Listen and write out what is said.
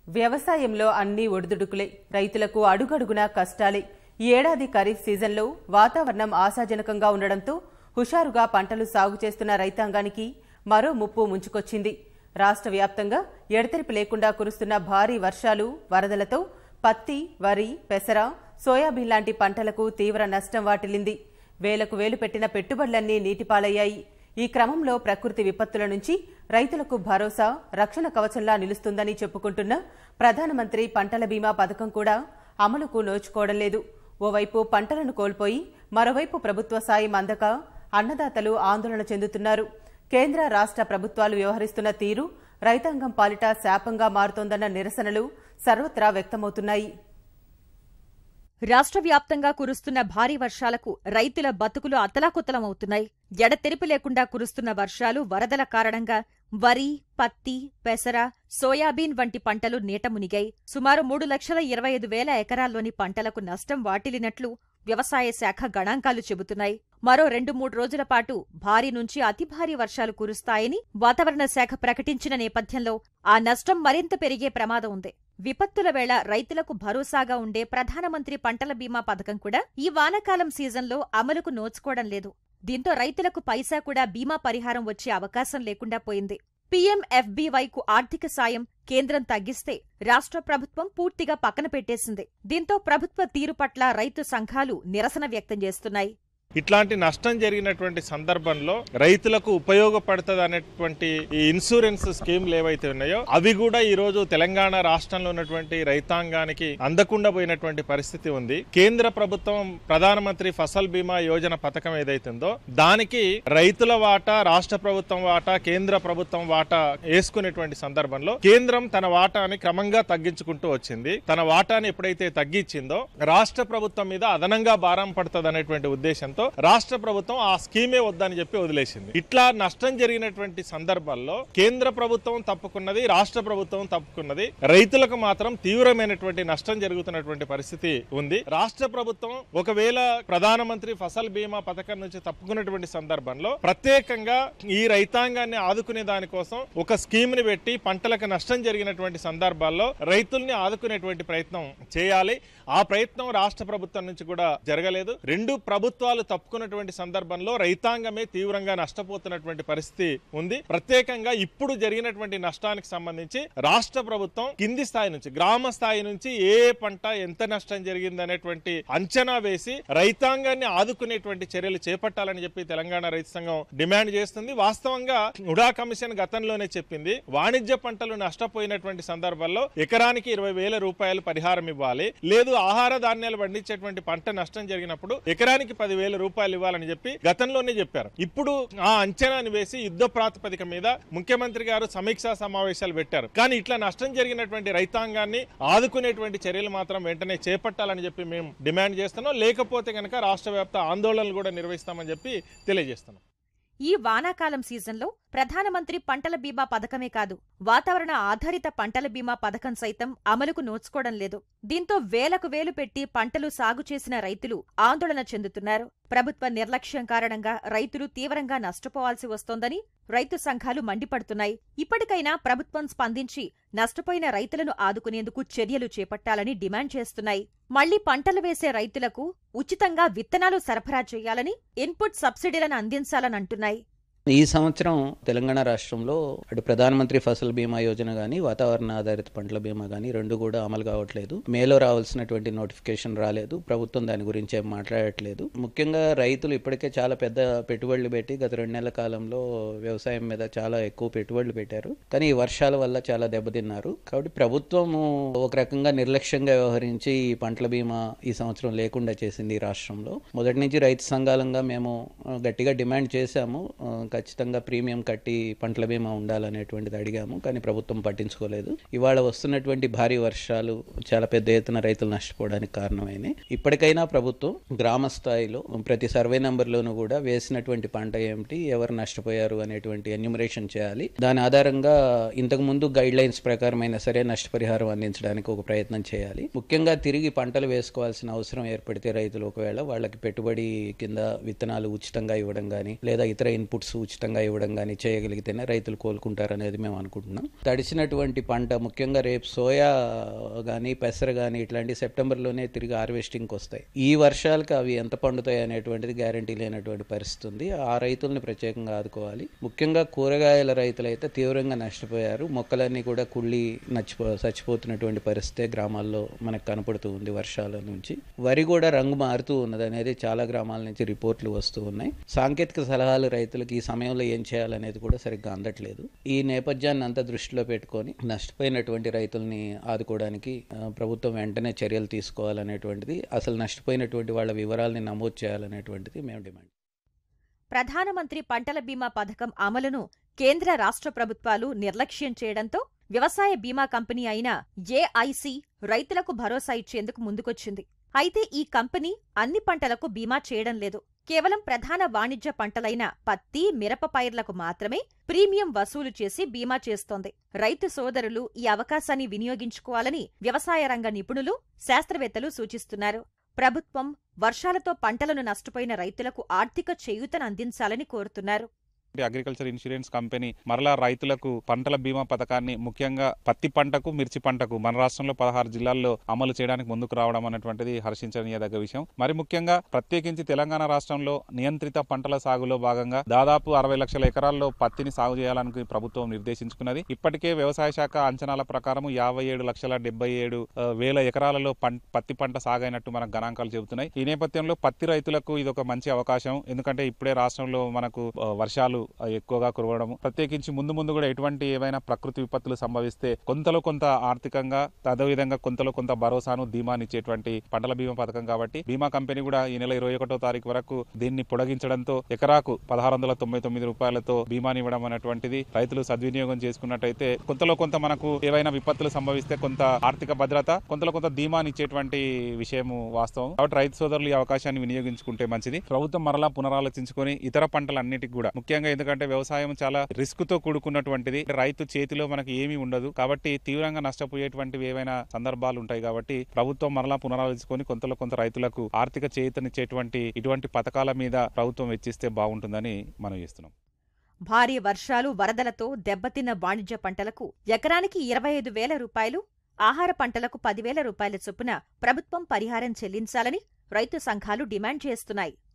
వ్యవసాయంలో అన్ని ఒడిదుడుకులే రైతులకు అడుగడుగునా కష్టాలే ఈ ఏడాది ఖరీఫ్ సీజన్లో వాతావరణం ఆశాజనకంగా ఉండడంతో హుషారుగా పంటలు సాగు చేస్తున్న రైతాంగానికి మరో ముప్పు ముంచుకొచ్చింది రాష్ట్ర వ్యాప్తంగా ఎడతెరిపి లేకుండా కురుస్తున్న భారీ వర్షాలు వరదలతో పత్తి వరి పెసర సోయాబీన్ లాంటి పంటలకు తీవ్ర నష్టం వాటిల్లింది వేలకు వేలు పెట్టిన పెట్టుబడులన్నీ నీటిపాలయ్యాయి ఈ క్రమంలో ప్రకృతి విపత్తుల నుంచి రైతులకు భరోసా రక్షణ కవచంలా నిలుస్తుందని చెప్పుకుంటున్న ప్రధానమంత్రి పంటల బీమా పథకం కూడా అమలుకు నోచుకోవడం లేదు ఓవైపు పంటలను కోల్పోయి మరోవైపు ప్రభుత్వ సాయం అందక అన్నదాతలు ఆందోళన చెందుతున్నారు కేంద్ర రాష్ట్ర ప్రభుత్వాలు వ్యవహరిస్తున్న తీరు రైతాంగం పాలిట శాపంగా మారుతోందన్న నిరసనలు సర్వత్రా వ్యక్తమవుతున్నాయి రాష్ట్ర వ్యాప్తంగా కురుస్తున్న భారీ వర్షాలకు రైతుల బతుకులు అతలాకుతలమవుతున్నాయి ఎడతెరిపి లేకుండా కురుస్తున్న వర్షాలు వరదల కారణంగా వరి పత్తి పెసర సోయాబీన్ వంటి పంటలు నీట మునిగాయి సుమారు మూడు లక్షల ఇరవై ఐదు వేల ఎకరాల్లోని పంటలకు నష్టం వాటిల్లినట్లు వ్యవసాయ శాఖ గణాంకాలు చెబుతున్నాయి మరో రెండు మూడు రోజుల పాటు భారీ నుంచి అతి భారీ వర్షాలు కురుస్తాయని వాతావరణ శాఖ ప్రకటించిన నేపథ్యంలో ఆ నష్టం మరింత పెరిగే ప్రమాదం ఉంది విపత్తుల వేళ రైతులకు భరోసాగా ఉండే ప్రధానమంత్రి పంటల బీమా పథకం కూడా ఈ వానాకాలం సీజన్లో అమలుకు నోచుకోవడం లేదు దీంతో రైతులకు పైసా కూడా బీమా పరిహారం వచ్చే అవకాశం లేకుండా పోయింది పీఎంఎఫ్బీవైకు ఆర్థిక సాయం కేంద్రం తగ్గిస్తే రాష్ట్ర ప్రభుత్వం పూర్తిగా పక్కన పెట్టేసింది దీంతో ప్రభుత్వ తీరు పట్ల రైతు సంఘాలు నిరసన వ్యక్తం చేస్తున్నాయి ఇట్లాంటి నష్టం జరిగినటువంటి సందర్భంలో రైతులకు ఉపయోగపడుతుంది అనేటువంటి ఈ ఇన్సూరెన్స్ స్కీమ్లు ఏవైతే ఉన్నాయో అవి కూడా ఈ రోజు తెలంగాణ రాష్ట్రంలో ఉన్నటువంటి రైతాంగానికి అందకుండా పోయినటువంటి పరిస్థితి ఉంది కేంద్ర ప్రభుత్వం ప్రధానమంత్రి ఫసల్ బీమా యోజన పథకం ఏదైతుందో దానికి రైతుల వాటా రాష్ట్ర ప్రభుత్వం వాటా కేంద్ర ప్రభుత్వం వాటా వేసుకునేటువంటి సందర్భంలో కేంద్రం తన వాటాని క్రమంగా తగ్గించుకుంటూ వచ్చింది తన వాటాని ఎప్పుడైతే తగ్గించిందో రాష్ట్ర ప్రభుత్వం మీద అదనంగా భారం పడుతుంది అనేటువంటి ఉద్దేశంతో రాష్ట్ర ప్రభుత్వం ఆ స్కీమే వద్దని చెప్పి వదిలేసింది ఇట్లా నష్టం జరిగినటువంటి సందర్భాల్లో కేంద్ర ప్రభుత్వం తప్పుకున్నది రాష్ట్ర ప్రభుత్వం తప్పుకున్నది రైతులకు మాత్రం తీవ్రమైనటువంటి నష్టం జరుగుతున్నటువంటి పరిస్థితి ఉంది రాష్ట్ర ప్రభుత్వం ఒకవేళ ప్రధానమంత్రి ఫసల్ బీమా పథకం నుంచి తప్పుకున్నటువంటి సందర్భంలో ప్రత్యేకంగా ఈ రైతాంగాన్ని ఆదుకునే దానికోసం ఒక స్కీమ్ ని పెట్టి పంటలకు నష్టం జరిగినటువంటి సందర్భాల్లో రైతుల్ని ఆదుకునేటువంటి ప్రయత్నం చేయాలి ఆ ప్రయత్నం రాష్ట్ర ప్రభుత్వం నుంచి కూడా జరగలేదు రెండు ప్రభుత్వాలు తప్పుకున్నటువంటి సందర్భంలో రైతాంగమే తీవ్రంగా నష్టపోతున్నటువంటి పరిస్థితి ఉంది ప్రత్యేకంగా ఇప్పుడు జరిగినటువంటి నష్టానికి సంబంధించి రాష్ట్ర ప్రభుత్వం కింది స్థాయి నుంచి గ్రామ స్థాయి నుంచి ఏ ఏ పంట ఎంత నష్టం జరిగింది అనేటువంటి అంచనా వేసి రైతాంగాన్ని ఆదుకునేటువంటి చర్యలు చేపట్టాలని చెప్పి తెలంగాణ రైతు సంఘం డిమాండ్ చేస్తుంది వాస్తవంగా ఉడా కమిషన్ గతంలోనే చెప్పింది వాణిజ్య పంటలు నష్టపోయినటువంటి సందర్భాల్లో ఎకరానికి ఇరవై వేల రూపాయలు పరిహారం ఇవ్వాలి లేదు ఆహార ధాన్యాలు పండించేటువంటి పంట నష్టం జరిగినప్పుడు ఎకరానికి పదివేల రూపాయలు ఇవ్వాలని చెప్పి గతంలోనే చెప్పారు ఇప్పుడు ఆ అంచనాని వేసి యుద్ధ ప్రాతిపదిక మీద ముఖ్యమంత్రి గారు సమీక్షా సమావేశాలు పెట్టారు కానీ ఇట్లా నష్టం జరిగినటువంటి రైతాంగాన్ని ఆదుకునేటువంటి చర్యలు మాత్రం వెంటనే చేపట్టాలని చెప్పి మేము డిమాండ్ చేస్తున్నాం లేకపోతే కనుక రాష్ట్ర వ్యాప్త ఆందోళనలు కూడా నిర్వహిస్తామని చెప్పి తెలియజేస్తున్నాం ఈ వానాకాలం సీజన్లో ప్రధానమంత్రి పంటల బీమా పథకమే కాదు వాతావరణ ఆధారిత పంటల బీమా పథకం సైతం అమలుకు నోచుకోవడం లేదు దీంతో వేలకు వేలు పెట్టి పంటలు సాగు చేసిన రైతులు ఆందోళన చెందుతున్నారు ప్రభుత్వ నిర్లక్ష్యం కారణంగా రైతులు తీవ్రంగా నష్టపోవాల్సి వస్తోందని రైతు సంఘాలు మండిపడుతున్నాయి ఇప్పటికైనా ప్రభుత్వం స్పందించి నష్టపోయిన రైతులను ఆదుకునేందుకు చర్యలు చేపట్టాలని డిమాండ్ చేస్తున్నాయి మళ్లీ పంటలు వేసే రైతులకు ఉచితంగా విత్తనాలు సరఫరా చేయాలని ఇన్పుట్ సబ్సిడీలను అందించాలని అంటున్నాయి ఈ సంవత్సరం తెలంగాణ రాష్ట్రంలో అటు ప్రధానమంత్రి ఫసల్ బీమా యోజన కానీ వాతావరణ ఆధారిత పంటల బీమా కానీ రెండు కూడా అమలు కావట్లేదు మేలో రావాల్సినటువంటి నోటిఫికేషన్ రాలేదు ప్రభుత్వం దాని గురించి ఏం మాట్లాడట్లేదు ముఖ్యంగా రైతులు ఇప్పటికే చాలా పెద్ద పెట్టుబడులు పెట్టి గత రెండు నెలల కాలంలో వ్యవసాయం మీద చాలా ఎక్కువ పెట్టుబడులు పెట్టారు కానీ ఈ వర్షాల వల్ల చాలా దెబ్బతిన్నారు కాబట్టి ప్రభుత్వం ఒక రకంగా నిర్లక్ష్యంగా వ్యవహరించి ఈ పంటల బీమా ఈ సంవత్సరం లేకుండా చేసింది ఈ రాష్ట్రంలో మొదటి నుంచి రైతు సంఘాలంగా మేము ఆ, గట్టిగా డిమాండ్ చేశాము ఆ, ఖచ్చితంగా ప్రీమియం కట్టి పంటల బీమా ఉండాలనేటువంటిది అడిగాము కానీ ప్రభుత్వం పట్టించుకోలేదు ఇవాళ వస్తున్నటువంటి భారీ వర్షాలు చాలా పెద్ద ఎత్తున రైతులు నష్టపోవడానికి కారణమైనాయి ఇప్పటికైనా ప్రభుత్వం గ్రామ స్థాయిలో ప్రతి సర్వే నెంబర్లోనూ కూడా వేసినటువంటి పంట ఏమిటి ఎవరు నష్టపోయారు అనేటువంటి ఎన్యూమరేషన్ చేయాలి దాని ఆధారంగా ఇంతకు ముందు గైడ్ లైన్స్ ప్రకారం అయినా సరే నష్టపరిహారం అందించడానికి ఒక ప్రయత్నం చేయాలి ముఖ్యంగా తిరిగి పంటలు వేసుకోవాల్సిన అవసరం ఏర్పడితే రైతులు ఒకవేళ వాళ్ళకి పెట్టుబడి కింద విత్తనాలు ఉచితంగా ఇవ్వడం కానీ లేదా ఇతర ఇన్పుట్స్ ఉచితంగా ఇవ్వడం కానీ చేయగలిగితేనే రైతులు కోలుకుంటారనేది మేము అనుకుంటున్నాం తడిసినటువంటి పంట ముఖ్యంగా రేపు సోయా కానీ పెసర కానీ ఇట్లాంటి సెప్టెంబర్లోనే తిరిగి హార్వెస్టింగ్కి వస్తాయి ఈ వర్షాలకు అవి ఎంత పండుతాయి అనేటువంటిది గ్యారంటీ లేనటువంటి పరిస్థితి ఉంది ఆ రైతుల్ని ప్రత్యేకంగా ఆదుకోవాలి ముఖ్యంగా కూరగాయల రైతులైతే తీవ్రంగా నష్టపోయారు మొక్కలన్నీ కూడా కుళ్ళి నచ్చిపో చచ్చిపోతున్నటువంటి పరిస్థితే గ్రామాల్లో మనకు కనపడుతూ ఉంది వర్షాల నుంచి వరి కూడా రంగు మారుతూ ఉన్నది అనేది చాలా గ్రామాల నుంచి రిపోర్ట్లు వస్తూ ఉన్నాయి సాంకేతిక సలహాలు రైతులకు ఈ సమయంలో ఏం చేయాలనేది కూడా సరిగ్గా అందట్లేదు ఈ నేపథ్యాన్ని అంతా దృష్టిలో పెట్టుకొని నష్టపోయినటువంటి రైతుల్ని ఆదుకోవడానికి ఆ, ప్రభుత్వం వెంటనే చర్యలు తీసుకోవాలనేటువంటిది అసలు నష్టపోయినటువంటి వాళ్ళ వివరాలని నమోదు చేయాలనేటువంటిది మేము డిమాండ్ ప్రధానమంత్రి పంటల బీమా పథకం అమలును కేంద్ర రాష్ట్ర ప్రభుత్వాలు నిర్లక్ష్యం చేయడంతో వ్యవసాయ బీమా కంపెనీ అయిన ఏఐసి రైతులకు భరోసా ఇచ్చేందుకు ముందుకొచ్చింది అయితే ఈ కంపెనీ అన్ని పంటలకు బీమా చేయడం లేదు కేవలం ప్రధాన వాణిజ్య పంటలైన పత్తి మిరప పైర్లకు మాత్రమే ప్రీమియం వసూలు చేసి బీమా చేస్తోంది రైతు సోదరులు ఈ అవకాశాన్ని వినియోగించుకోవాలని వ్యవసాయ రంగ నిపుణులు శాస్త్రవేత్తలు సూచిస్తున్నారు ప్రభుత్వం వర్షాలతో పంటలను నష్టపోయిన రైతులకు ఆర్థిక చేయూతను అందించాలని కోరుతున్నారు అగ్రికల్చర్ ఇన్సూరెన్స్ కంపెనీ మరలా రైతులకు పంటల బీమా పథకాన్ని ముఖ్యంగా పత్తి పంటకు మిర్చి పంటకు మన రాష్ట్రంలో పదహారు జిల్లాల్లో అమలు చేయడానికి ముందుకు రావడం అనేటువంటిది హర్షించనీయదగ్గ విషయం మరి ముఖ్యంగా ప్రత్యేకించి తెలంగాణ రాష్ట్రంలో నియంత్రిత పంటల సాగులో భాగంగా దాదాపు అరవై లక్షల ఎకరాల్లో పత్తిని సాగు చేయాలని ప్రభుత్వం నిర్దేశించుకున్నది ఇప్పటికే వ్యవసాయ శాఖ అంచనాల ప్రకారం యాభై ఏడు లక్షల డెబ్బై ఏడు ఆ, వేల ఎకరాలలో పం- పత్తి పంట సాగైనట్టు మనకు గణాంకాలు చెబుతున్నాయి ఈ నేపథ్యంలో పత్తి రైతులకు ఇది ఒక మంచి అవకాశం ఎందుకంటే ఇప్పుడే రాష్ట్రంలో మనకు ఆ, వర్షాలు ఆ, ఎక్కువగా కురవడం ప్రత్యేకించి ముందు ముందు కూడా ఎటువంటి ఏవైనా ప్రకృతి విపత్తులు సంభవిస్తే కొంతలో కొంత ఆర్థికంగా అదేవిధంగా కొంతలో కొంత భరోసాను ధీమాని ఇచ్చేటువంటి పంటల బీమా పథకం కాబట్టి బీమా కంపెనీ కూడా ఈ నెల ఇరవై ఒకటో తారీఖు వరకు దీన్ని పొడిగించడంతో ఎకరాకు పదహారు వందల తొంభై తొమ్మిది రూపాయలతో బీమాని ఇవ్వడం అనేటువంటిది రైతులు సద్వినియోగం చేసుకున్నట్టయితే కొంతలో కొంత మనకు ఏవైనా విపత్తులు సంభవిస్తే కొంత ఆర్థిక భద్రత కొంతలో కొంత ధీమాని ఇచ్చేటువంటి విషయము వాస్తవం కాబట్టి రైతు సోదరులు ఈ అవకాశాన్ని వినియోగించుకుంటే మంచిది ప్రభుత్వం మరలా పునరాలోచించుకొని ఇతర పంటలన్నిటికి కూడా ముఖ్యంగా ఎందుకంటే వ్యవసాయం చాలా రిస్క్ తో కూడుకున్నటువంటిది రైతు చేతిలో మనకి ఏమీ ఉండదు కాబట్టి తీవ్రంగా నష్టపోయేటువంటివి ఏవైనా సందర్భాలు ఉంటాయి కాబట్టి ప్రభుత్వం మరలా పునరాలోచించుకొని కొంతలో కొంత రైతులకు ఆర్థిక చేతనిచ్చేటువంటి ఇటువంటి పథకాల మీద ప్రభుత్వం వెచ్చిస్తే బాగుంటుందని మనం చేస్తున్నాం భారీ వర్షాలు వరదలతో దెబ్బతిన్న వాణిజ్య పంటలకు ఎకరానికి ఇరవై ఐదు వేల రూపాయలు ఆహార పంటలకు పదివేల రూపాయల చొప్పున ప్రభుత్వం పరిహారం చెల్లించాలని రైతు సంఘాలు డిమాండ్ చేస్తున్నాయి